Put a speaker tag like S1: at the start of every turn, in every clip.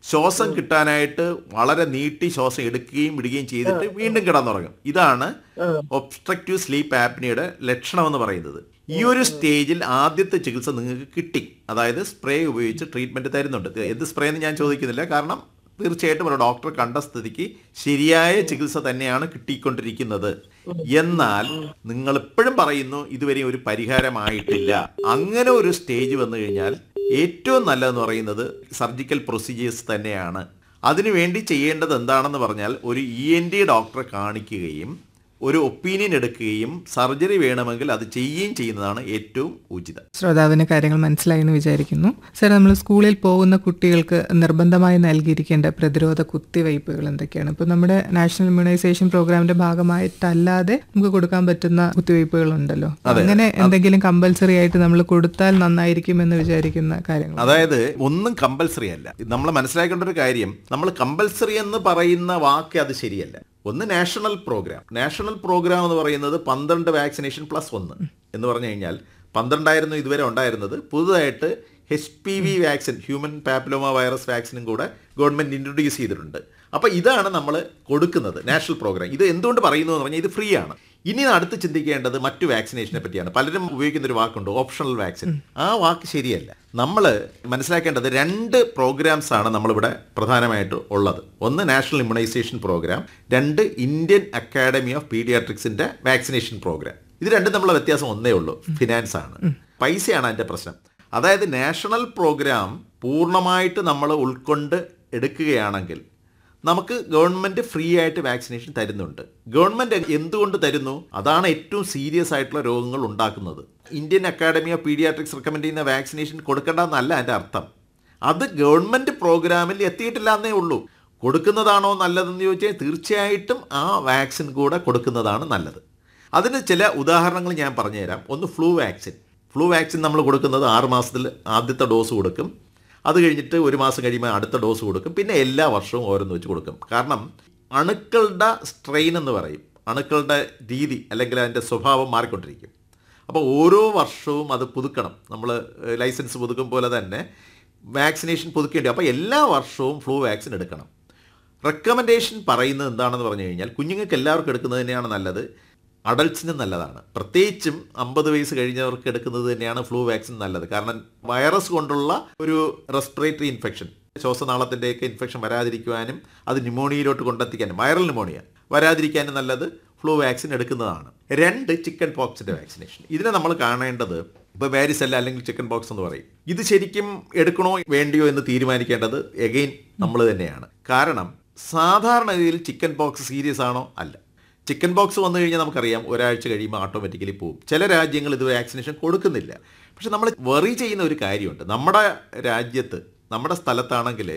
S1: ശ്വാസം കിട്ടാനായിട്ട് വളരെ നീട്ടി ശ്വാസം എടുക്കുകയും വിടുകയും ചെയ്തിട്ട് വീണ്ടും കിടന്നുറങ്ങും ഇതാണ് ഒബ്സ്ട്രക്റ്റീവ് സ്ലീപ്പ് ആപ്നിയുടെ ലക്ഷണം എന്ന് പറയുന്നത് ഈ ഒരു സ്റ്റേജിൽ ആദ്യത്തെ ചികിത്സ നിങ്ങൾക്ക് കിട്ടി അതായത് സ്പ്രേ ഉപയോഗിച്ച് ട്രീറ്റ്മെന്റ് തരുന്നുണ്ട് എന്ത് സ്പ്രേ എന്ന് ഞാൻ ചോദിക്കുന്നില്ല കാരണം തീർച്ചയായിട്ടും ഒരു ഡോക്ടർ കണ്ട സ്ഥിതിക്ക് ശരിയായ ചികിത്സ തന്നെയാണ് കിട്ടിക്കൊണ്ടിരിക്കുന്നത് എന്നാൽ നിങ്ങൾ ഇപ്പോഴും പറയുന്നു ഇതുവരെ ഒരു പരിഹാരമായിട്ടില്ല അങ്ങനെ ഒരു സ്റ്റേജ് വന്നു കഴിഞ്ഞാൽ ഏറ്റവും നല്ലതെന്ന് പറയുന്നത് സർജിക്കൽ പ്രൊസീജിയേഴ്സ് തന്നെയാണ് അതിനുവേണ്ടി ചെയ്യേണ്ടത് എന്താണെന്ന് പറഞ്ഞാൽ ഒരു ഇ എൻ ഡി ഡോക്ടറെ കാണിക്കുകയും ഒരു ഒപ്പീനിയൻ എടുക്കുകയും സർജറി വേണമെങ്കിൽ അത് ചെയ്യുകയും ചെയ്യുന്നതാണ് ഏറ്റവും ഉചിതം
S2: ശ്രോതാവിന് കാര്യങ്ങൾ മനസ്സിലായി എന്ന് വിചാരിക്കുന്നു സർ നമ്മൾ സ്കൂളിൽ പോകുന്ന കുട്ടികൾക്ക് നിർബന്ധമായി നൽകിയിരിക്കേണ്ട പ്രതിരോധ കുത്തിവയ്പ്പുകൾ എന്തൊക്കെയാണ് ഇപ്പോൾ നമ്മുടെ നാഷണൽ ഇമ്മ്യൂണൈസേഷൻ പ്രോഗ്രാമിന്റെ ഭാഗമായിട്ടല്ലാതെ നമുക്ക് കൊടുക്കാൻ പറ്റുന്ന കുത്തിവയ്പ്പുകൾ ഉണ്ടല്ലോ അങ്ങനെ എന്തെങ്കിലും കമ്പൽസറി ആയിട്ട് നമ്മൾ കൊടുത്താൽ നന്നായിരിക്കും എന്ന് വിചാരിക്കുന്ന കാര്യങ്ങൾ
S1: അതായത് ഒന്നും കമ്പൽസറി അല്ല നമ്മൾ മനസ്സിലാക്കേണ്ട ഒരു കാര്യം നമ്മൾ കമ്പൽസറി എന്ന് പറയുന്ന വാക്ക് അത് ശരിയല്ല ഒന്ന് നാഷണൽ പ്രോഗ്രാം നാഷണൽ പ്രോഗ്രാം എന്ന് പറയുന്നത് പന്ത്രണ്ട് വാക്സിനേഷൻ പ്ലസ് ഒന്ന് എന്ന് പറഞ്ഞു കഴിഞ്ഞാൽ പന്ത്രണ്ടായിരുന്നു ഇതുവരെ ഉണ്ടായിരുന്നത് പുതുതായിട്ട് H P V vaccine human papilloma virus വാക്സിനും കൂടെ ഗവൺമെന്റ് ഇൻട്രൊഡ്യൂസ് ചെയ്തിട്ടുണ്ട് അപ്പോൾ ഇതാണ് നമ്മൾ കൊടുക്കുന്നത് നാഷണൽ പ്രോഗ്രാം ഇത് എന്തുകൊണ്ട് പറയുന്നു എന്ന് പറഞ്ഞാൽ ഇത് ഫ്രീ ആണ് ഇനി അടുത്ത് ചിന്തിക്കേണ്ടത് മറ്റു വാക്സിനേഷനെ പറ്റിയാണ് പലരും ഉപയോഗിക്കുന്ന ഒരു വാക്കുണ്ട് ഓപ്ഷണൽ വാക്സിൻ ആ വാക്ക് ശരിയല്ല നമ്മൾ മനസ്സിലാക്കേണ്ടത് രണ്ട് പ്രോഗ്രാംസ് ആണ് നമ്മളിവിടെ പ്രധാനമായിട്ട് ഉള്ളത് ഒന്ന് നാഷണൽ ഇമ്മ്യൂണൈസേഷൻ പ്രോഗ്രാം രണ്ട് ഇന്ത്യൻ അക്കാഡമി ഓഫ് പീഡിയാട്രിക്സിന്റെ വാക്സിനേഷൻ പ്രോഗ്രാം ഇത് രണ്ടും തമ്മിലുള്ള വ്യത്യാസം ഒന്നേ ഉള്ളൂ ഫിനാൻസ് ആണ് പൈസയാണ് അതിന്റെ പ്രശ്നം അതായത് നാഷണൽ പ്രോഗ്രാം പൂർണ്ണമായിട്ട് നമ്മൾ ഉൾക്കൊണ്ട് എടുക്കുകയാണെങ്കിൽ നമുക്ക് ഗവൺമെന്റ് ഫ്രീ ആയിട്ട് വാക്സിനേഷൻ തരുന്നുണ്ട് ഗവൺമെന്റ് എന്തുകൊണ്ട് തരുന്നു അതാണ് ഏറ്റവും സീരിയസ് ആയിട്ടുള്ള രോഗങ്ങൾ ഉണ്ടാക്കുന്നത് Indian academy of paediatrics recommend ചെയ്യുന്ന വാക്സിനേഷൻ കൊടുക്കേണ്ടെന്നല്ല എൻ്റെ അർത്ഥം അത് ഗവൺമെന്റ് പ്രോഗ്രാമിൽ എത്തിയിട്ടില്ല എന്നേ ഉള്ളൂ കൊടുക്കുന്നതാണോ നല്ലതെന്ന് ചോദിച്ചാൽ തീർച്ചയായിട്ടും ആ വാക്സിൻ കൂടെ കൊടുക്കുന്നതാണ് നല്ലത് അതിന് ചില ഉദാഹരണങ്ങൾ ഞാൻ പറഞ്ഞുതരാം ഒന്ന് ഫ്ലൂ വാക്സിൻ ഫ്ലൂ വാക്സിൻ നമ്മൾ കൊടുക്കുന്നത് ആറ് മാസത്തിൽ ആദ്യത്തെ ഡോസ് കൊടുക്കും അത് കഴിഞ്ഞിട്ട് ഒരു മാസം കഴിയുമ്പോൾ അടുത്ത ഡോസ് കൊടുക്കും പിന്നെ എല്ലാ വർഷവും ഓരോന്ന് വെച്ച് കൊടുക്കും കാരണം അണുക്കളുടെ സ്ട്രെയിൻ എന്ന് പറയും അണുക്കളുടെ രീതി അല്ലെങ്കിൽ അതിൻ്റെ സ്വഭാവം മാറിക്കൊണ്ടിരിക്കും അപ്പോൾ ഓരോ വർഷവും അത് പുതുക്കണം നമ്മൾ ലൈസൻസ് പുതുക്കും പോലെ തന്നെ വാക്സിനേഷൻ പുതുക്കേണ്ടി അപ്പോൾ എല്ലാ വർഷവും ഫ്ലൂ വാക്സിൻ എടുക്കണം റെക്കമെൻഡേഷൻ പറയുന്നത് എന്താണെന്ന് പറഞ്ഞു കഴിഞ്ഞാൽ കുഞ്ഞുങ്ങൾക്ക് എല്ലാവർക്കും എടുക്കുന്നത് തന്നെയാണ് നല്ലത് അഡൾട്ട്സിന് നല്ലതാണ് പ്രത്യേകിച്ചും അമ്പത് വയസ്സ് കഴിഞ്ഞവർക്ക് എടുക്കുന്നത് തന്നെയാണ് ഫ്ലൂ വാക്സിൻ നല്ലത് കാരണം വൈറസ് കൊണ്ടുള്ള ഒരു റെസ്പിറേറ്ററി ഇൻഫെക്ഷൻ ശ്വാസനാളത്തിൻ്റെയൊക്കെ ഇൻഫെക്ഷൻ വരാതിരിക്കുവാനും അത് ന്യൂമോണിയയിലോട്ട് കൊണ്ടെത്തിക്കാനും വൈറൽ ന്യൂമോണിയ വരാതിരിക്കാനും നല്ലത് ഫ്ലൂ വാക്സിൻ എടുക്കുന്നതാണ് രണ്ട് ചിക്കൻ പോക്സിൻ്റെ വാക്സിനേഷൻ ഇതിനെ നമ്മൾ കാണേണ്ടത് ഇപ്പോൾ വാരിസെല്ല അല്ലെങ്കിൽ ചിക്കൻ പോക്സ് എന്ന് പറയും ഇത് ശരിക്കും എടുക്കണോ വേണ്ടിയോ എന്ന് തീരുമാനിക്കേണ്ടത് എഗെയിൻ നമ്മൾ തന്നെയാണ് കാരണം സാധാരണഗതിയിൽ ചിക്കൻ പോക്സ് സീരിയസ് ആണോ അല്ല ചിക്കൻ ബോക്സ് വന്നു കഴിഞ്ഞാൽ നമുക്കറിയാം ഒരാഴ്ച കഴിയുമ്പോൾ ഓട്ടോമാറ്റിക്കലി പോകും ചില രാജ്യങ്ങൾ ഇത് വാക്സിനേഷൻ കൊടുക്കുന്നില്ല പക്ഷെ നമ്മൾ വെറി ചെയ്യുന്ന ഒരു കാര്യമുണ്ട് നമ്മുടെ രാജ്യത്ത് നമ്മുടെ സ്ഥലത്താണെങ്കിൽ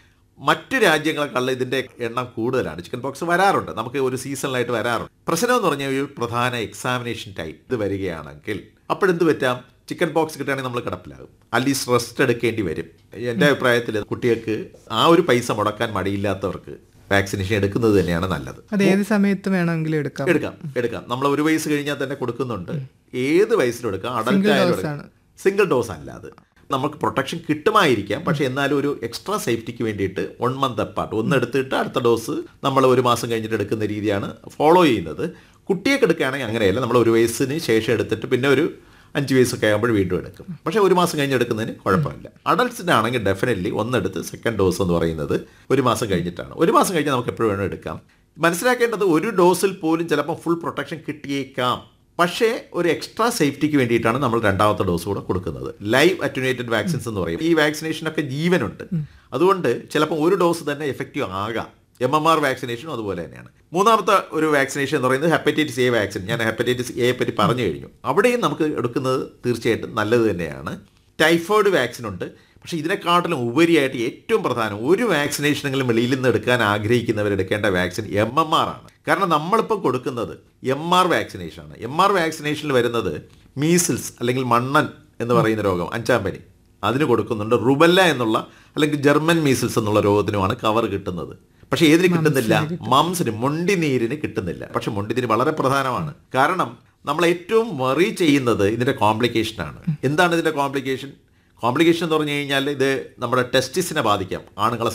S1: മറ്റു രാജ്യങ്ങളെക്കാളും ഇതിൻ്റെ എണ്ണം കൂടുതലാണ് ചിക്കൻ ബോക്സ് വരാറുണ്ട് നമുക്ക് ഒരു സീസണിലായിട്ട് വരാറുണ്ട് പ്രശ്നം എന്ന് പറഞ്ഞാൽ ഒരു പ്രധാന എക്സാമിനേഷൻ ടൈം ഇത് വരികയാണെങ്കിൽ അപ്പോഴെന്ത് പറ്റാം ചിക്കൻ ബോക്സ് കിട്ടുകയാണെങ്കിൽ നമ്മൾ കിടപ്പിലാകും അറ്റ്ലീസ്റ്റ് റെസ്റ്റ് എടുക്കേണ്ടി വരും എൻ്റെ അഭിപ്രായത്തിൽ കുട്ടികൾക്ക് ആ ഒരു പൈസ മുടക്കാൻ മടിയില്ലാത്തവർക്ക് വാക്സിനേഷൻ എടുക്കുന്നത് തന്നെയാണ് നല്ലത്
S2: അത് ഏത് സമയത്ത് വേണമെങ്കിലും എടുക്കാം
S1: എടുക്കാം എടുക്കാം നമ്മൾ ഒരു വയസ്സ് കഴിഞ്ഞാൽ തന്നെ കൊടുക്കുന്നുണ്ട് ഏത് വയസ്സിലും എടുക്കാം അഡൽട്ട്
S2: Single
S1: ആയാലും
S2: dose
S1: എടുക്കാം.
S2: ആണ്.
S1: സിംഗിൾ ഡോസ് അല്ല അത് നമുക്ക് പ്രൊട്ടക്ഷൻ കിട്ടുമായിരിക്കാം പക്ഷെ എന്നാലും ഒരു എക്സ്ട്രാ സേഫ്റ്റിക്ക് വേണ്ടിയിട്ട് വൺ മന്ത് അപ്പാർട്ട് ഒന്ന് എടുത്തിട്ട് അടുത്ത ഡോസ് നമ്മൾ ഒരു മാസം കഴിഞ്ഞിട്ട് എടുക്കുന്ന രീതിയാണ് ഫോളോ ചെയ്യുന്നത് കുട്ടിയൊക്കെ എടുക്കുകയാണെങ്കിൽ അങ്ങനെയല്ല നമ്മൾ ഒരു വയസ്സിന് ശേഷം എടുത്തിട്ട് പിന്നെ ഒരു അഞ്ച് വയസ്സൊക്കെ ആകുമ്പോൾ വീണ്ടും എടുക്കും പക്ഷേ ഒരു മാസം കഴിഞ്ഞ് എടുക്കുന്നതിന് കുഴപ്പമില്ല അഡൾട്ട്സിൻ്റെ ആണെങ്കിൽ ഡെഫിനറ്റ്ലി ഒന്നെടുത്ത് സെക്കൻഡ് ഡോസ് എന്ന് പറയുന്നത് ഒരു മാസം കഴിഞ്ഞിട്ടാണ് ഒരു മാസം കഴിഞ്ഞ് നമുക്ക് എപ്പോഴും വേണം എടുക്കാം മനസ്സിലാക്കേണ്ടത് ഒരു ഡോസിൽ പോലും ചിലപ്പോൾ ഫുൾ പ്രൊട്ടക്ഷൻ കിട്ടിയേക്കാം പക്ഷേ ഒരു എക്സ്ട്രാ സേഫ്റ്റിക്ക് വേണ്ടിയിട്ടാണ് നമ്മൾ രണ്ടാമത്തെ ഡോസ് കൂടെ കൊടുക്കുന്നത് ലൈവ് അറ്റുനേറ്റഡ് വാക്സിൻസ് എന്ന് പറയും ഈ വാക്സിനേഷനൊക്കെ ജീവനുണ്ട് അതുകൊണ്ട് ചിലപ്പോൾ ഒരു ഡോസ് തന്നെ എഫക്റ്റീവ് ആകാം എം എം ആർ വാക്സിനേഷനും അതുപോലെ തന്നെയാണ് മൂന്നാമത്തെ ഒരു വാക്സിനേഷൻ എന്ന് പറയുന്നത് ഹെപ്പറ്റൈറ്റിസ് എ വാക്സിൻ ഞാൻ ഹെപ്പറ്റൈറ്റിസ് എയെ പറ്റി പറഞ്ഞു കഴിഞ്ഞു അവിടെയും നമുക്ക് എടുക്കുന്നത് തീർച്ചയായിട്ടും നല്ലത് തന്നെയാണ് ടൈഫോയിഡ് വാക്സിൻ ഉണ്ട് പക്ഷേ ഇതിനെക്കാട്ടിലും ഉപരിയായിട്ട് ഏറ്റവും പ്രധാനം ഒരു വാക്സിനേഷനെങ്കിലും വെളിയിൽ നിന്ന് എടുക്കാൻ ആഗ്രഹിക്കുന്നവർ എടുക്കേണ്ട വാക്സിൻ എം എം ആർ ആണ് കാരണം നമ്മളിപ്പോൾ കൊടുക്കുന്നത് എം ആർ വാക്സിനേഷൻ ആണ് എം ആർ വാക്സിനേഷനിൽ വരുന്നത് മീസിൽസ് അല്ലെങ്കിൽ മണ്ണൻ എന്ന് പറയുന്ന രോഗം അഞ്ചാം പനി അതിന് കൊടുക്കുന്നുണ്ട് റുബല്ല എന്നുള്ള അല്ലെങ്കിൽ ജർമ്മൻ മീസിൽസ് എന്നുള്ള രോഗത്തിനുമാണ് കവർ കിട്ടുന്നത് പക്ഷേ ഏതിന് കിട്ടുന്നില്ല മംസിന് മൊണ്ടിനീരിന് കിട്ടുന്നില്ല പക്ഷെ മൊണ്ടിനീര് വളരെ പ്രധാനമാണ് കാരണം നമ്മൾ ഏറ്റവും വറി ചെയ്യുന്നത് ഇതിന്റെ കോംപ്ലിക്കേഷൻ ആണ് എന്താണ് ഇതിന്റെ കോംപ്ലിക്കേഷൻ കോംപ്ലിക്കേഷൻ എന്ന് പറഞ്ഞു കഴിഞ്ഞാൽ ഇത് നമ്മുടെ ടെസ്റ്റിസിനെ ബാധിക്കാം ആണുങ്ങളെ